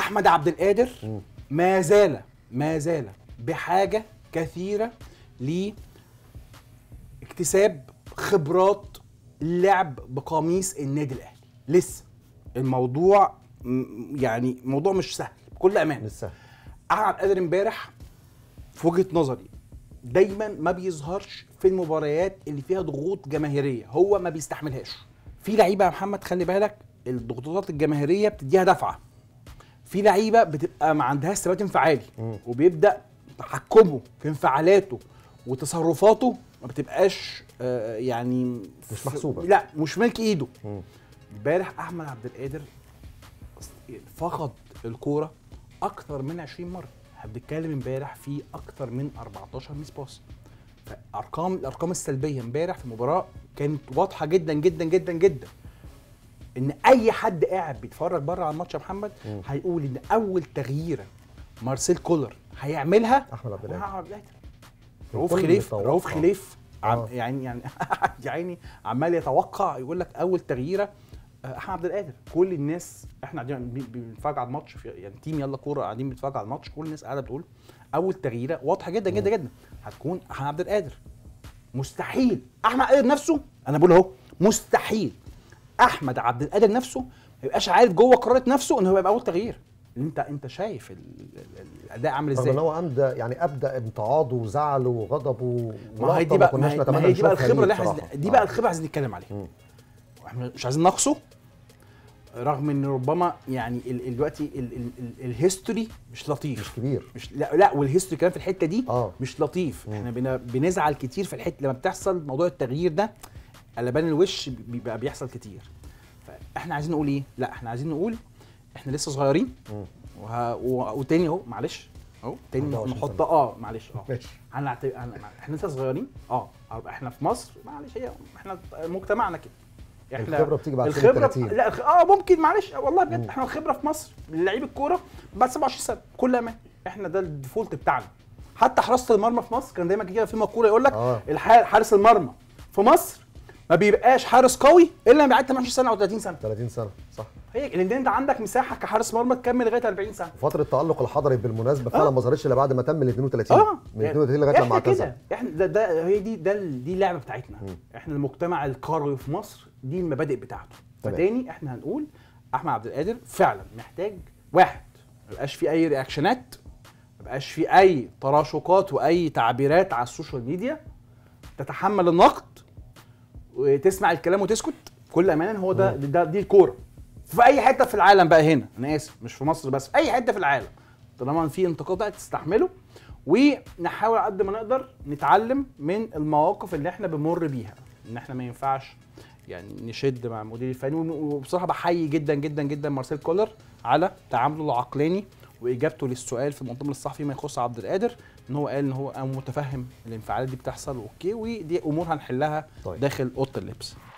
احمد عبد القادر ما زال ما زال بحاجه كثيره لاكتساب خبرات اللعب بقميص النادي الاهلي لسه الموضوع م- يعني موضوع مش سهل بكل امان مش سهل احمد عبد القادر امبارح في وجهه نظري دايما ما بيظهرش في المباريات اللي فيها ضغوط جماهيريه هو ما بيستحملهاش في لعيبه يا محمد خلي بالك الضغوطات الجماهيريه بتديها دفعه في لعيبه بتبقى ما عندهاش ثبات انفعالي وبيبدا تحكمه في انفعالاته وتصرفاته ما بتبقاش آه، يعني مش في- محسوبة. لا مش ملك ايده مم. امبارح احمد عبد القادر فقد الكوره اكتر من 20 مره احنا بنتكلم امبارح في اكتر من 14 ميس باس فارقام الارقام السلبيه امبارح في المباراه كانت واضحه جدا جدا جدا جدا ان اي حد قاعد بيتفرج بره على الماتش يا محمد مم. هيقول ان اول تغييره مارسيل كولر هيعملها احمد عبد القادر أحمد عبد القادر رؤوف الكل خليف يتوقع. رؤوف خليف عم آه. يعني يعني يا عيني عمال يتوقع يقول لك اول تغييره آه، احمد عبد القادر كل الناس احنا قاعدين بي- بنتفرج على الماتش في يعني تيم يلا كوره قاعدين بنتفرج على الماتش كل الناس قاعده بتقول اول تغييره واضحه جدا جدا جدا هتكون احمد عبد القادر مستحيل احمد عبد القادر نفسه انا بقول اهو مستحيل احمد عبد القادر نفسه ما يبقاش عارف جوه قرارة نفسه ان هو يبقى اول تغيير انت انت شايف ال- ال- ال- الاداء عامل رغم ازاي ان هو ابدا يعني ابدا امتعاضه وزعله وغضبه ما هي دي ولقطة بقى كناش ما هي- نتمنى ما هي دي بقى نشوفها الخبره اللي ليه احنا بصراحة. دي آه. بقى الخبره عايزين نتكلم عليها مم. احنا مش عايزين نقصه رغم ان ربما يعني ال- ال- دلوقتي ال- ال- ال- الهيستوري مش لطيف مش كبير مش لا لا والهيستوري كمان في الحته دي اه مش لطيف مم. احنا بن- بنزعل كتير في الحته لما بتحصل موضوع التغيير ده قلبان الوش بيبقى بيحصل كتير فاحنا عايزين نقول ايه لا احنا عايزين نقول احنا لسه صغيرين مم. وه... و... وتاني اهو معلش اهو تاني 21 نحط سنة. اه معلش اه ماشي هنعت... هن... احنا لسه صغيرين اه احنا في مصر معلش هي احنا مجتمعنا كده الخبرة بتيجي بعد سن الخبره 30. لا الخ- اه ممكن معلش والله بجد مم. احنا الخبره في مصر لعيب الكوره بعد 27 سنه كل امان احنا ده الديفولت بتاعنا حتى حراسه المرمى في مصر كان دايما كده في مقوله يقول لك اه الح- حارس المرمى في مصر ما بيبقاش حارس قوي الا لما بيعدي 28 سنه او 30 سنه 30 سنه صح هي لان انت عندك مساحه كحارس مرمى تكمل لغايه 40 سنه فتره التالق الحضري بالمناسبه فعلا آه. ما ظهرتش الا بعد ما تم ال 32 اه من 32 لغايه لما احنا اعتزل كده احنا ده, ده هي دي ده ال- دي اللعبه بتاعتنا مم. احنا المجتمع القروي في مصر دي المبادئ بتاعته تمام. فتاني احنا هنقول احمد عبد القادر فعلا محتاج واحد ما يبقاش في اي رياكشنات ما يبقاش في اي تراشقات واي تعبيرات على السوشيال ميديا تتحمل النقد وتسمع الكلام وتسكت بكل امانه هو ده, ده دي الكوره في اي حته في العالم بقى هنا انا اسف مش في مصر بس في اي حته في العالم طالما في انتقاد بقى تستحمله ونحاول على قد ما نقدر نتعلم من المواقف اللي احنا بنمر بيها ان احنا ما ينفعش يعني نشد مع المدير الفني وبصراحه بحيي جدا جدا جدا مارسيل كولر على تعامله العقلاني واجابته للسؤال في المؤتمر الصحفي ما يخص عبد القادر ان هو قال ان هو متفهم الانفعالات دي بتحصل اوكي ودي امور هنحلها طيب. داخل اوضه اللبس